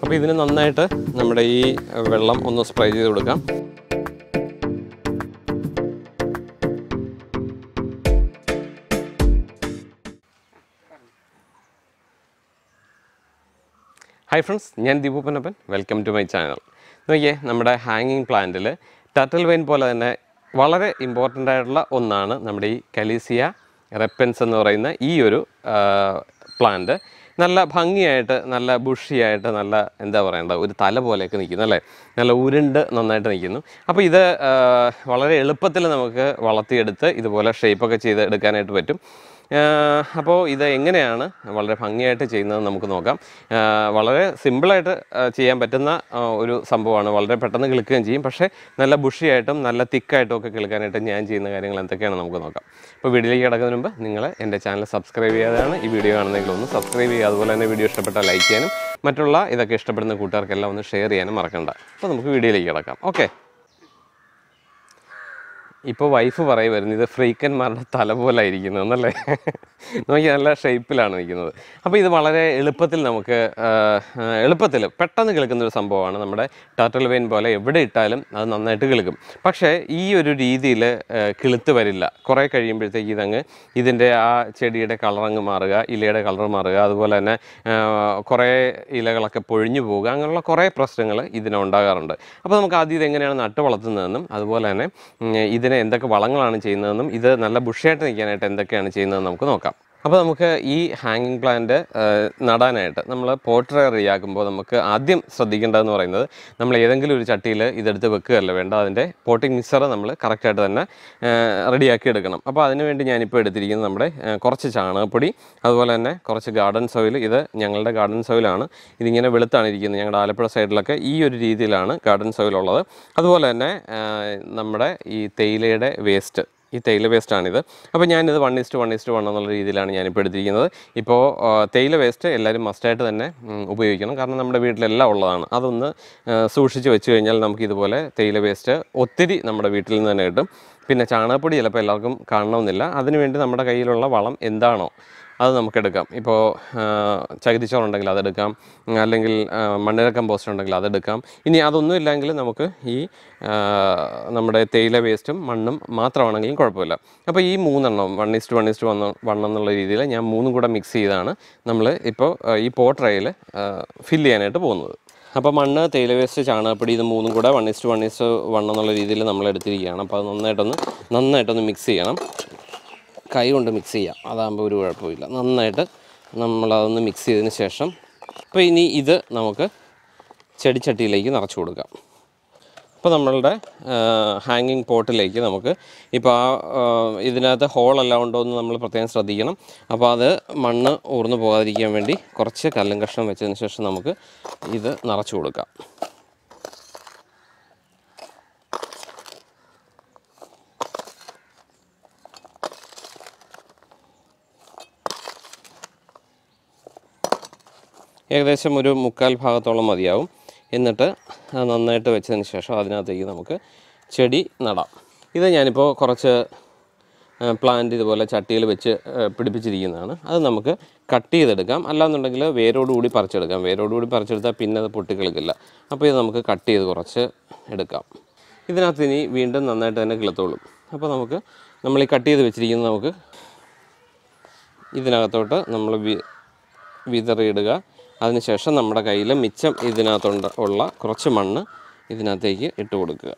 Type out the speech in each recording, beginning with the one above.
അപ്പോൾ ഇതിന് നന്നായിട്ട് നമ്മുടെ ഈ വെള്ളം ഒന്ന് സ്പ്രേ ചെയ്ത് കൊടുക്കാം ഹായ് ഫ്രണ്ട്സ് ഞാൻ Deepu Panappan welcome to my channel നോക്കിയേ നമ്മുടെ ഹാങ്ങിങ് പ്ലാന്റിൽ ടർട്ടിൽ വൈൻ പോലെ തന്നെ വളരെ ഇമ്പോർട്ടൻ്റ് ആയിട്ടുള്ള ഒന്നാണ് നമ്മുടെ ഈ കലീസിയ റെപ്പൻസ് എന്ന് പറയുന്ന ഈ ഒരു പ്ലാന്റ് നല്ല ഭംഗിയായിട്ട് നല്ല ബുഷിയായിട്ട് നല്ല എന്താ പറയണ്ട ഒരു തല പോലെയൊക്കെ നിൽക്കുന്നു അല്ലേ നല്ല ഉരുണ്ട് നന്നായിട്ട് നിൽക്കുന്നു അപ്പോൾ ഇത് ആ, വളരെ എളുപ്പത്തിൽ നമുക്ക് വളർത്തിയെടുത്ത് ഇതുപോലെ ഷേപ്പൊക്കെ ചെയ്ത് എടുക്കാനായിട്ട് പറ്റും അപ്പോൾ ഇത് എങ്ങനെയാണ് വളരെ ഭംഗിയായിട്ട് ചെയ്യുന്നത് നമുക്ക് നോക്കാം ആ, വളരെ സിമ്പിളായിട്ട് ആ, ചെയ്യാൻ പറ്റുന്ന ആ, ഒരു സംഭവമാണ് വളരെ പെട്ടെന്ന് കിളുക്കുകയും ചെയ്യും പക്ഷേ നല്ല ബുഷിയായിട്ടും നല്ല തിക്കായിട്ടും ഒക്കെ കിളുക്കാനായിട്ട് ഞാൻ ചെയ്യുന്ന കാര്യങ്ങൾ എന്തൊക്കെയാണ് നമുക്ക് നോക്കാം അപ്പോൾ വീഡിയോയിലേക്ക് കിടക്കുന്നതിന് മുമ്പ് നിങ്ങൾ എൻ്റെ ചാനൽ സബ്സ്ക്രൈബ് ചെയ്യാതെയാണ് ഈ വീഡിയോ കാണുന്നതെങ്കിൽ ഒന്ന് സബ്സ്ക്രൈബ് ചെയ്യുക അതുപോലെ തന്നെ വീഡിയോ ഇഷ്ടപ്പെട്ടാൽ ലൈക്ക് ചെയ്യാനും മറ്റുള്ള ഇതൊക്കെ ഇഷ്ടപ്പെടുന്ന കൂട്ടുകാർക്കെല്ലാം ഒന്ന് ഷെയർ ചെയ്യാനും മറക്കണ്ട അപ്പോൾ നമുക്ക് വീഡിയോയിലേക്ക് കിടക്കാം ഓക്കെ ഇപ്പോൾ വൈഫ് പറയുമായിരുന്നു ഇത് ഫ്രീക്കന്മാരുടെ തല പോലെ ഇരിക്കുന്നത് എന്നല്ലേ നോക്കി നല്ല ഷേപ്പിലാണ് നിൽക്കുന്നത് അപ്പോൾ ഇത് വളരെ എളുപ്പത്തിൽ നമുക്ക് ആ, ആ, എളുപ്പത്തിൽ പെട്ടെന്ന് കിളുക്കുന്ന ഒരു സംഭവമാണ് നമ്മുടെ ടർട്ടിൽ വെയിൻ പോലെ എവിടെ ഇട്ടാലും അത് നന്നായിട്ട് കിളുക്കും പക്ഷേ ഈ ഒരു രീതിയിൽ കിളുത്ത് വരില്ല കുറേ കഴിയുമ്പോഴത്തേക്ക് ഇതങ്ങ് ഇതിൻ്റെ ആ ചെടിയുടെ കളറങ്ങ് മാറുക ഇലയുടെ കളർ മാറുക അതുപോലെ തന്നെ ആ, കുറേ ഇലകളൊക്കെ പൊഴിഞ്ഞു പോവുക അങ്ങനെയുള്ള കുറേ പ്രശ്നങ്ങൾ ഇതിനുണ്ടാകാറുണ്ട് അപ്പോൾ നമുക്ക് ആദ്യം ഇതെങ്ങനെയാണ് നട്ട് വളർത്തുന്നതെന്നും അതുപോലെ തന്നെ ഉം, ഇതിന് എന്തൊക്കെ വളങ്ങളാണ് ചെയ്യുന്നതെന്നും ഇത് നല്ല ബുഷിയായിട്ട് നിൽക്കാനായിട്ട് എന്തൊക്കെയാണ് ചെയ്യുന്നതെന്ന് നമുക്ക് നോക്കാം അപ്പോൾ നമുക്ക് ഈ ഹാങ്ങിങ് പ്ലാന്റ് നടാനായിട്ട് നമ്മൾ പോട്ടർ റെഡിയാക്കുമ്പോൾ നമുക്ക് ആദ്യം ശ്രദ്ധിക്കേണ്ടതെന്ന് പറയുന്നത് നമ്മൾ ഏതെങ്കിലും ഒരു ചട്ടിയിൽ ഇതെടുത്ത് വെക്കുകയല്ല വേണ്ട അതിൻ്റെ പോട്ടിംഗ് മിക്സർ നമ്മൾ കറക്റ്റായിട്ട് തന്നെ റെഡിയാക്കി എടുക്കണം അപ്പോൾ അതിനുവേണ്ടി ഞാനിപ്പോൾ എടുത്തിരിക്കുന്നത് നമ്മുടെ ആ, കുറച്ച് ചാണകപ്പൊടി അതുപോലെ തന്നെ കുറച്ച് ഗാർഡൻ സോയിൽ ഇത് ഞങ്ങളുടെ ഗാർഡൻ സോയിലാണ് ഇതിങ്ങനെ വെളുത്താണ് ഇരിക്കുന്നത് ഞങ്ങളുടെ ആലപ്പുഴ സൈഡിലൊക്കെ ഈ ഒരു രീതിയിലാണ് ഗാർഡൻ സോയിൽ ഉള്ളത് അതുപോലെ തന്നെ ആ, നമ്മുടെ ഈ തേയിലയുടെ വേസ്റ്റ് ഈ തേയില വേസ്റ്റാണിത് അപ്പോൾ ഞാനിത് one is to one is to one എന്നുള്ള രീതിയിലാണ് ഞാനിപ്പോൾ എടുത്തിരിക്കുന്നത് ഇപ്പോൾ ആ, തേയില വേസ്റ്റ് എല്ലാവരും മസ്റ്റായിട്ട് തന്നെ ഉം, ഉപയോഗിക്കണം കാരണം നമ്മുടെ വീട്ടിലെല്ലാം ഉള്ളതാണ് അതൊന്ന് ആ, സൂക്ഷിച്ച് വെച്ച് കഴിഞ്ഞാൽ നമുക്ക് ഇതുപോലെ തേയില വേസ്റ്റ് ഒത്തിരി നമ്മുടെ വീട്ടിൽ നിന്ന് തന്നെ കിട്ടും പിന്നെ ചാണകപ്പൊടി ചിലപ്പോൾ എല്ലാവർക്കും കാണണമെന്നില്ല അതിനുവേണ്ടി നമ്മുടെ കയ്യിലുള്ള വളം എന്താണോ അത് നമുക്കെടുക്കാം ഇപ്പോൾ ചകിരിച്ചോറുണ്ടെങ്കിൽ അതെടുക്കാം ഉം, അല്ലെങ്കിൽ ആ, മണ്ണിര കമ്പോസ്റ്റ് ഉണ്ടെങ്കിൽ അതെടുക്കാം ഇനി അതൊന്നും ഇല്ലെങ്കിൽ നമുക്ക് ഈ ആ, നമ്മുടെ തേയില വേസ്റ്റും മണ്ണും മാത്രമാണെങ്കിലും കുഴപ്പമില്ല അപ്പോൾ ഈ മൂന്നെണ്ണം one is to one is to one one എന്നുള്ള രീതിയിൽ ഞാൻ മൂന്നും കൂടെ മിക്സ് ചെയ്താണ് നമ്മൾ ഇപ്പോൾ ആ, ഈ പോട്രയിൽ ഫില്ല് ചെയ്യാനായിട്ട് പോകുന്നത് അപ്പോൾ മണ്ണ് തേയില വേസ്റ്റ് ചാണകപ്പൊടി ഇത് മൂന്നും കൂടെ one is to one is to one എന്നുള്ള രീതിയിൽ നമ്മൾ എടുത്തിരിക്കുകയാണ് അപ്പോൾ അത് നന്നായിട്ടൊന്ന് നന്നായിട്ടൊന്ന് മിക്സ് ചെയ്യണം കൈ കൊണ്ട് മിക്സ് ചെയ്യാം അതാകുമ്പോൾ ഒരു കുഴപ്പമില്ല നന്നായിട്ട് നമ്മളതൊന്ന് മിക്സ് ചെയ്തതിന് ശേഷം അപ്പോൾ ഇനി ഇത് നമുക്ക് ചെടിച്ചട്ടിയിലേക്ക് നിറച്ച് കൊടുക്കാം അപ്പോൾ നമ്മളുടെ ഹാങ്ങിങ് പോട്ടിലേക്ക് നമുക്ക് ഇപ്പോൾ ആ ആ, ഇതിനകത്ത് ഹോളെല്ലാം ഉണ്ടോ എന്ന് നമ്മൾ പ്രത്യേകം ശ്രദ്ധിക്കണം അപ്പോൾ അത് മണ്ണ് ഊർന്നു പോകാതിരിക്കാൻ വേണ്ടി കുറച്ച് കല്ലും കഷ്ണം വെച്ചതിന് ശേഷം നമുക്ക് ഇത് നിറച്ച് കൊടുക്കാം ഏകദേശം ഒരു മുക്കാൽ ഭാഗത്തോളം മതിയാവും എന്നിട്ട് അത് നന്നായിട്ട് വെച്ചതിന് ശേഷം അതിനകത്തേക്ക് നമുക്ക് ചെടി നടാം ഇത് ഞാനിപ്പോൾ കുറച്ച് പ്ലാന്റ് ഇതുപോലെ ചട്ടിയിൽ വെച്ച് ആ, പിടിപ്പിച്ചിരിക്കുന്നതാണ് അത് നമുക്ക് കട്ട് ചെയ്തെടുക്കാം അല്ലാന്നുണ്ടെങ്കിൽ വേരോടുകൂടി പറിച്ചെടുക്കാം വേരോടുകൂടി പറിച്ചെടുത്താൽ പിന്നെ അത് പൊട്ടിക്കിളിക്കില്ല അപ്പോൾ ഇത് നമുക്ക് കട്ട് ചെയ്ത് കുറച്ച് എടുക്കാം ഇതിനകത്ത് ഇനി വീണ്ടും നന്നായിട്ട് തന്നെ കിളത്തോളും അപ്പോൾ നമുക്ക് നമ്മൾ ഈ കട്ട് ചെയ്ത് വെച്ചിരിക്കുന്നത് നമുക്ക് ഇതിനകത്തോട്ട് നമ്മൾ വി വിതറിയിടുക അതിനുശേഷം നമ്മുടെ കയ്യിൽ മിച്ചം ഇതിനകത്തുണ്ട് ഉള്ള കുറച്ച് മണ്ണ് ഇതിനകത്തേക്ക് ഇട്ട് കൊടുക്കുക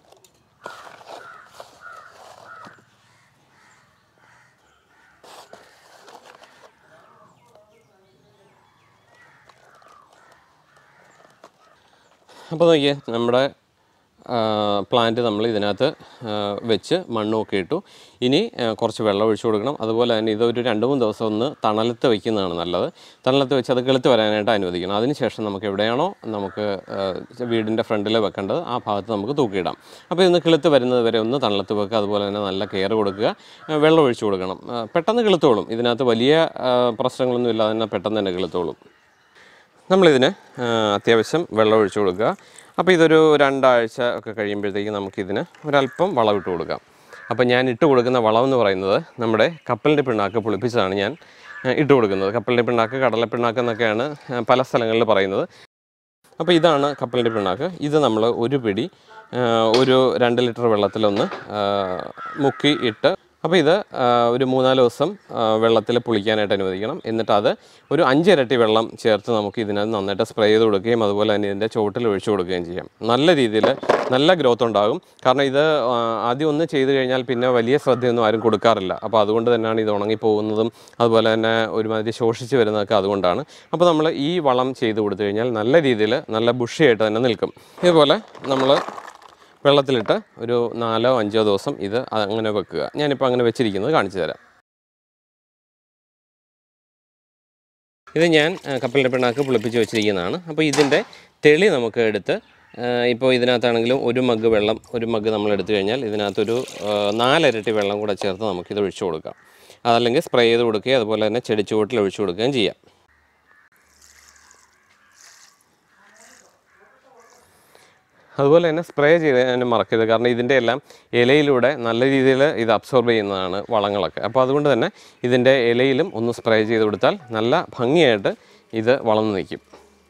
അപ്പോൾ നോക്കിയേ നമ്മുടെ പ്ലാന്റ് നമ്മൾ ഇതിനകത്ത് ആ, വെച്ച് മണ്ണുമൊക്കെ ഇട്ടു ഇനി ആ, കുറച്ച് വെള്ളം ഒഴിച്ചു കൊടുക്കണം അതുപോലെ തന്നെ ഇതൊരു രണ്ട് മൂന്ന് ദിവസം ഒന്ന് തണലത്ത് വയ്ക്കുന്നതാണ് നല്ലത് തണലത്ത് വെച്ച് അത് കിളുത്ത് വരാനായിട്ട് അനുവദിക്കണം അതിനുശേഷം നമുക്ക് എവിടെയാണോ നമുക്ക് ആ, വീടിൻ്റെ ഫ്രണ്ടിൽ വെക്കേണ്ടത് ആ ഭാഗത്ത് നമുക്ക് തൂക്കിയിടാം അപ്പോൾ ഇതൊന്ന് കിളുത്ത് വരുന്നത് വരെ ഒന്ന് തണലത്ത് വെക്കുക അതുപോലെ തന്നെ നല്ല കെയർ കൊടുക്കുക ആ, വെള്ളം ഒഴിച്ചു കൊടുക്കണം ആ, പെട്ടെന്ന് കിളുത്തോളും ഇതിനകത്ത് വലിയ ആ, പ്രശ്നങ്ങളൊന്നും ഇല്ലാതെ തന്നെ പെട്ടെന്ന് തന്നെ കിളുത്തോളും നമ്മളിതിന് ആ, അത്യാവശ്യം വെള്ളം ഒഴിച്ചു കൊടുക്കുക അപ്പോൾ ഇതൊരു രണ്ടാഴ്ച ഒക്കെ കഴിയുമ്പോഴത്തേക്ക് നമുക്കിതിന് ഒരല്പം വളമിട്ട് കൊടുക്കാം അപ്പോൾ ഞാൻ ഇട്ട് കൊടുക്കുന്ന വളം എന്ന് പറയുന്നത് നമ്മുടെ കപ്പലിൻ്റെ പിണ്ണാക്ക് പുളിപ്പിച്ചതാണ് ഞാൻ ആ, ഇട്ട് കൊടുക്കുന്നത് കപ്പലിൻ്റെ പിണ്ണാക്ക് കടലപ്പിണ്ണാക്ക് എന്നൊക്കെയാണ് ആ, പല സ്ഥലങ്ങളിൽ പറയുന്നത് അപ്പോൾ ഇതാണ് കപ്പലിൻ്റെ പിണ്ണാക്ക് ഇത് നമ്മൾ ഒരു പിടി ആ, ഒരു രണ്ട് ലിറ്റർ വെള്ളത്തിലൊന്ന് ആ, മുക്കി ഇട്ട് അപ്പോൾ ഇത് ആ, ഒരു മൂന്നാല് ദിവസം വെള്ളത്തിൽ പുളിക്കാനായിട്ട് അനുവദിക്കണം എന്നിട്ട് അത് ഒരു അഞ്ചിരട്ടി വെള്ളം ചേർത്ത് നമുക്ക് ഇതിനകത്ത് നന്നായിട്ട് സ്പ്രേ ചെയ്ത് കൊടുക്കുകയും അതുപോലെ തന്നെ ഇതിൻ്റെ ചുവട്ടിൽ ഒഴിച്ചു കൊടുക്കുകയും ചെയ്യാം നല്ല രീതിയിൽ നല്ല ഗ്രോത്ത് ഉണ്ടാകും കാരണം ഇത് ആ, ആദ്യം ഒന്ന് ചെയ്ത് കഴിഞ്ഞാൽ പിന്നെ വലിയ ശ്രദ്ധയൊന്നും ആരും കൊടുക്കാറില്ല അപ്പോൾ അതുകൊണ്ട് തന്നെയാണ് ഇത് ഉണങ്ങി പോകുന്നതും അതുപോലെ തന്നെ ഒരുമാതിരി ശോഷിച്ച് വരുന്നതൊക്കെ അതുകൊണ്ടാണ് അപ്പോൾ നമ്മൾ ഈ വളം ചെയ്ത് കൊടുത്തു കഴിഞ്ഞാൽ നല്ല രീതിയിൽ നല്ല ബുഷിയായിട്ട് തന്നെ നിൽക്കും ഇതുപോലെ നമ്മൾ വെള്ളത്തിലിട്ട് ഒരു നാലോ അഞ്ചോ ദിവസം ഇത് അങ്ങനെ വെക്കുക ഞാനിപ്പോൾ അങ്ങനെ വെച്ചിരിക്കുന്നത് കാണിച്ചു തരാം ഇത് ഞാൻ ആ, കപ്പലിൻ്റെ പിണ്ണാക്ക് പുളിപ്പിച്ച് വെച്ചിരിക്കുന്നതാണ് അപ്പോൾ ഇതിൻ്റെ തെളി നമുക്ക് എടുത്ത് ആ, ഇപ്പോൾ ഇതിനകത്താണെങ്കിലും ഒരു മഗ് വെള്ളം ഒരു മഗ് നമ്മൾ എടുത്തു കഴിഞ്ഞാൽ ഇതിനകത്തൊരു ആ, നാലിരട്ടി വെള്ളം കൂടെ ചേർത്ത് നമുക്കിത് ഒഴിച്ചു കൊടുക്കാം അതല്ലെങ്കിൽ സ്പ്രേ ചെയ്ത് കൊടുക്കുകയും അതുപോലെ തന്നെ ചെടിച്ചുവട്ടിൽ ഒഴിച്ചു കൊടുക്കുകയും ചെയ്യാം അതുപോലെ തന്നെ സ്പ്രേ ചെയ്ത് തന്നെ മറക്കരുത് കാരണം ഇതിൻ്റെ എല്ലാം ഇലയിലൂടെ നല്ല രീതിയിൽ ഇത് അബ്സോർബ് ചെയ്യുന്നതാണ് വളങ്ങളൊക്കെ അപ്പോൾ അതുകൊണ്ട് തന്നെ ഇതിൻ്റെ ഇലയിലും ഒന്ന് സ്പ്രേ ചെയ്ത് കൊടുത്താൽ നല്ല ഭംഗിയായിട്ട് ഇത് വളർന്നു നിൽക്കും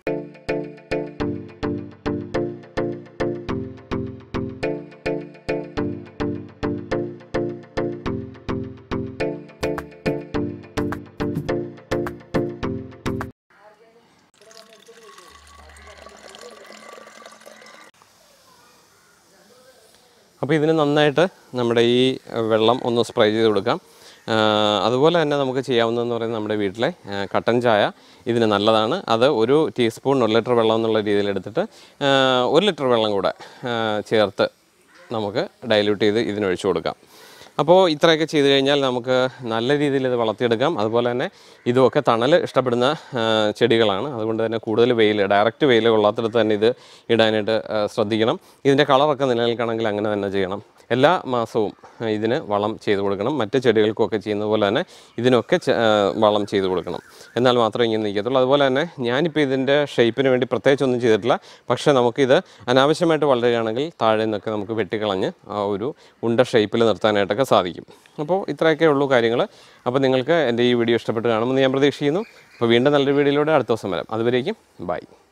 അപ്പോൾ ഇതിന് നന്നായിട്ട് നമ്മുടെ ഈ വെള്ളം ഒന്ന് സ്പ്രേ ചെയ്ത് കൊടുക്കാം ആ, അതുപോലെ തന്നെ നമുക്ക് ചെയ്യാവുന്നതെന്ന് പറയുന്നത് നമ്മുടെ വീട്ടിലെ ആ, കട്ടൻ ചായ ഇതിന് നല്ലതാണ് അത് ഒരു ടീസ്പൂൺ ഒരു ലിറ്റർ വെള്ളം എന്നുള്ള രീതിയിൽ എടുത്തിട്ട് ആ, ഒരു ലിറ്റർ വെള്ളം കൂടെ ആ, ചേർത്ത് നമുക്ക് ഡൈല്യൂട്ട് ചെയ്ത് ഇതിനൊഴിച്ചു കൊടുക്കാം അപ്പോൾ ഇത്രയൊക്കെ ചെയ്ത് കഴിഞ്ഞാൽ നമുക്ക് നല്ല രീതിയിൽ ഇത് വളർത്തിയെടുക്കാം അതുപോലെ തന്നെ ഇതുമൊക്കെ തണൽ ഇഷ്ടപ്പെടുന്ന ആ, ചെടികളാണ് അതുകൊണ്ട് തന്നെ കൂടുതൽ വെയിൽ ഡയറക്റ്റ് വെയിൽ കൊള്ളാത്തിടത്ത് തന്നെ ഇത് ഇടാനായിട്ട് ആ, ശ്രദ്ധിക്കണം ഇതിൻ്റെ കളറൊക്കെ നിലനിൽക്കണമെങ്കിൽ അങ്ങനെ തന്നെ ചെയ്യണം എല്ലാ മാസവും ആ, ഇതിന് വളം ചെയ്ത് കൊടുക്കണം മറ്റ് ചെടികൾക്കൊക്കെ ചെയ്യുന്നത് പോലെ തന്നെ ഇതിനൊക്കെ ചെ- ആ, വളം ചെയ്ത് കൊടുക്കണം എന്നാൽ മാത്രമേ ഇങ്ങനെ നിൽക്കത്തുള്ളൂ അതുപോലെ തന്നെ ഞാനിപ്പോൾ ഇതിൻ്റെ ഷേപ്പിന് വേണ്ടി പ്രത്യേകിച്ചൊന്നും ചെയ്തിട്ടില്ല പക്ഷേ നമുക്കിത് അനാവശ്യമായിട്ട് വളരുകയാണെങ്കിൽ താഴെ നിന്നൊക്കെ നമുക്ക് വെട്ടിക്കളഞ്ഞ് ആ ഒരു ഉണ്ട ഷേപ്പിൽ നിർത്താനായിട്ടൊക്കെ സാധിക്കും അപ്പോൾ ഇത്രയൊക്കെ ഉള്ളൂ കാര്യങ്ങൾ അപ്പോൾ നിങ്ങൾക്ക് എൻ്റെ ഈ വീഡിയോ ഇഷ്ടപ്പെട്ട് കാണുമെന്ന് ഞാൻ പ്രതീക്ഷിക്കുന്നു അപ്പോൾ വീണ്ടും നല്ലൊരു വീഡിയോയിലൂടെ അടുത്ത ദിവസം വരാം അതുവരേക്കും ബൈ